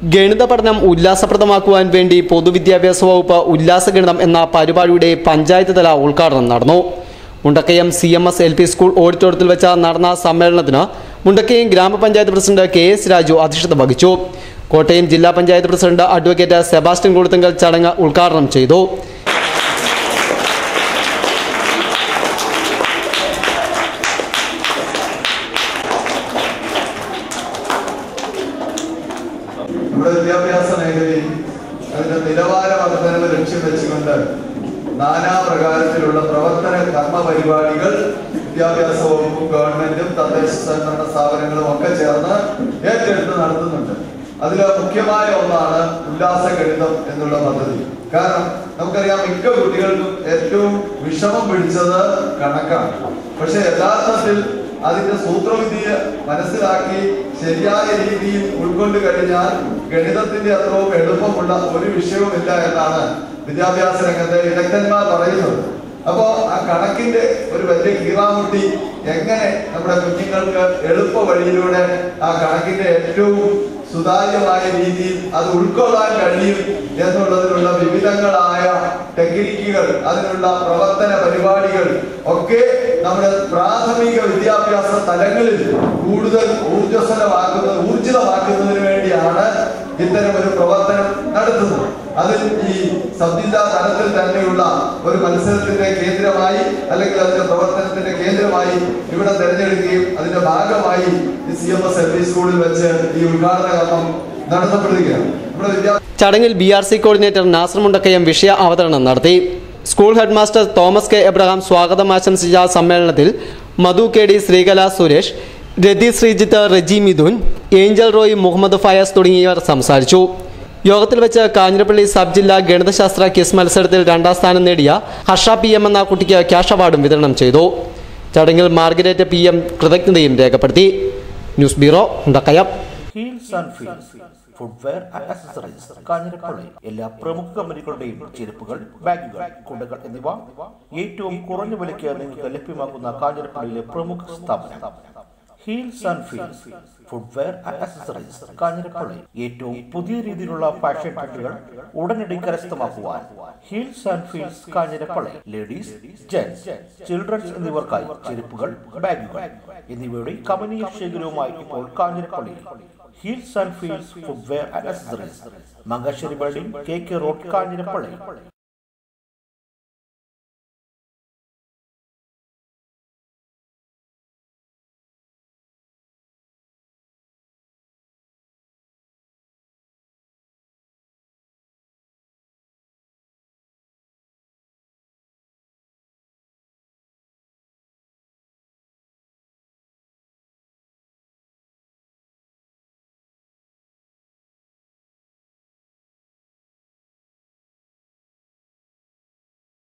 ഗണിത പഠനം ഉല്ലാസപ്രദമാക്കുവാൻ വേണ്ടി പൊതുവിദ്യാഭ്യാസ വകുപ്പ് ഉല്ലാസഗണിതം എന്ന പരിപാടിയുടെ പഞ്ചായത്ത് തല ഉദ്ഘാടനം നടന്നു Mundakayam C M S L P school ഓഡിറ്റോറിയത്തിൽ വെച്ച നടന്ന സമ്മേളനത്തിന് മുണ്ടക്കയം ഗ്രാമപഞ്ചായത്ത് പ്രസിഡന്റ് കെ എസ് രാജു അധ്യക്ഷത വഹിച്ചു കോട്ടയം ജില്ലാ പഞ്ചായത്ത് പ്രസിഡന്റ് അഡ്വക്കേറ്റ് സെബാസ്റ്റ്യൻ കൊടുത്തുങ്കൽ ചടങ്ങ് ഉദ്ഘാടനം ചെയ്തു നമ്മുടെ വിദ്യാഭ്യാസ മേഖലയിൽ അതിന്റെ നിലവാര വർധനവ് ലക്ഷ്യം വെച്ചുകൊണ്ട് നാനാ പ്രകാരത്തിലുള്ള പ്രവർത്തന കർമ്മ പരിപാടികൾ വിദ്യാഭ്യാസ വകുപ്പും ഗവൺമെന്റും തദ്ദേശ സ്വയംഭരണ സ്ഥാപനങ്ങളും ഒക്കെ ചേർന്ന് ഏറ്റെടുത്ത് നടത്തുന്നുണ്ട് അതിൽ മുഖ്യമായ ഒന്നാണ് ഉല്ലാസ ഗണിതം എന്നുള്ള പദ്ധതി കാരണം നമുക്കറിയാം മിക്ക കുട്ടികൾക്കും ഏറ്റവും വിഷമം പിടിച്ചത് കണക്കാണ് പക്ഷെ യഥാർത്ഥത്തിൽ അതിന്റെ സൂത്രവിദ്യ മനസ്സിലാക്കി ശരിയായ രീതിയിൽ ഉൾക്കൊണ്ട് കഴിഞ്ഞാൽ ഗണിതത്തിന്റെ അത്രയും എളുപ്പമുള്ള ഒരു വിഷയവുമില്ല എന്നാണ് വിദ്യാഭ്യാസ രംഗത്തെ വിദഗ്ധന്മാർ പറയുന്നത് അപ്പോ ആ കണക്കിന്റെ ഒരു വലിയ കീറാമുട്ടി എങ്ങനെ നമ്മുടെ കുഞ്ഞുങ്ങൾക്ക് എളുപ്പ വഴിയിലൂടെ ആ കണക്കിന്റെ ഏറ്റവും സുതാര്യമായ രീതിയിൽ അത് ഉൾക്കൊള്ളാൻ കഴിയും എന്നുള്ളതിനുള്ള വിവിധങ്ങളായ ടെക്നിക്കുകൾ അതിനുള്ള പ്രവർത്തന പരിപാടികൾ ഒക്കെ നമ്മുടെ പ്രാഥമിക വിദ്യാഭ്യാസ തലങ്ങളിൽ കൂടുതൽ ഊർജ്ജസ്വലമാക്കുന്നത് ഊർജിതമാക്കുന്നതിന് വേണ്ടിയാണ് ഇത്തരം ഒരു പ്രവർത്തനം നടത്തുന്നത് അതിൽ ഈ സബ്ജില്ലാ തലത്തിൽ തന്നെയുള്ള ഒരു മത്സരത്തിന്റെ കേന്ദ്രമായി അല്ലെങ്കിൽ അതിന്റെ പ്രവർത്തനത്തിന്റെ കേന്ദ്രമായി ഇവിടെ തെരഞ്ഞെടുക്കുകയും അതിന്റെ ഭാഗമായി ഈ C M S L P സ്കൂളിൽ വെച്ച് ഈ ഉദ്ഘാടന കർമ്മം നടത്തപ്പെടുകയാണ് നമ്മുടെ വിദ്യാ ചടങ്ങിൽ B R C coordinator Nasar Mundakayam വിഷയ അവതരണം നടത്തി school head master Thomas K Abraham സ്വാഗതം ആശംസിച്ച സമ്മേളനത്തിൽ മധു കെ ഡി ശ്രീകല സുരേഷ് രതി ശ്രീജിത്ത് റെജി മിഥുൻ ഏഞ്ചൽ റോയ് മുഹമ്മദ് ഫയാസ് തുടങ്ങിയവർ സംസാരിച്ചു യോഗത്തിൽ വെച്ച് കാഞ്ഞിരപ്പള്ളി സബ് ജില്ലാ ഗണിതശാസ്ത്ര കിസ് മത്സരത്തിൽ രണ്ടാം സ്ഥാനം നേടിയ ഹർഷ പി എം എന്ന കുട്ടിക്ക് ക്യാഷ് അവാർഡും വിതരണം ചെയ്തു ചടങ്ങിൽ മാർഗരറ്റ് പി എം കൃതജ്ഞതയും രേഖപ്പെടുത്തി news bureau Mundakayam Heels and Feels footwear and accessories Kanjirappally എല്ലാ പ്രമുഖ കമ്പനികളുടെയും ചെരുപ്പുകൾ ബാഗുകൾ കുടകൾ എന്നിവ ഏറ്റവും കുറഞ്ഞ വിലയ്ക്ക് നിങ്ങൾക്ക് ലഭ്യമാക്കുന്ന കാഞ്ഞിരപ്പള്ളിയിലെ പ്രമുഖ സ്ഥാപനം Heels and Feels footwear and accessories Kanjirappally ഏറ്റവും പുതിയ രീതിയിലുള്ള ഫാഷൻ ട്രെൻഡുകൾ ഉടനടി കരസ്ഥമാക്കുവാൻ Heels and Feels Kanjirappally ladies gents children's എന്നിവർക്കായി ചെരുപ്പുകൾ ബാഗുകൾ എന്നിവയുടെ കമനീയ ശേഖരവുമായി ഇപ്പോൾ Kanjirappally Heels and Feels footwear and accessories Mangassery building K K road Kanjirappally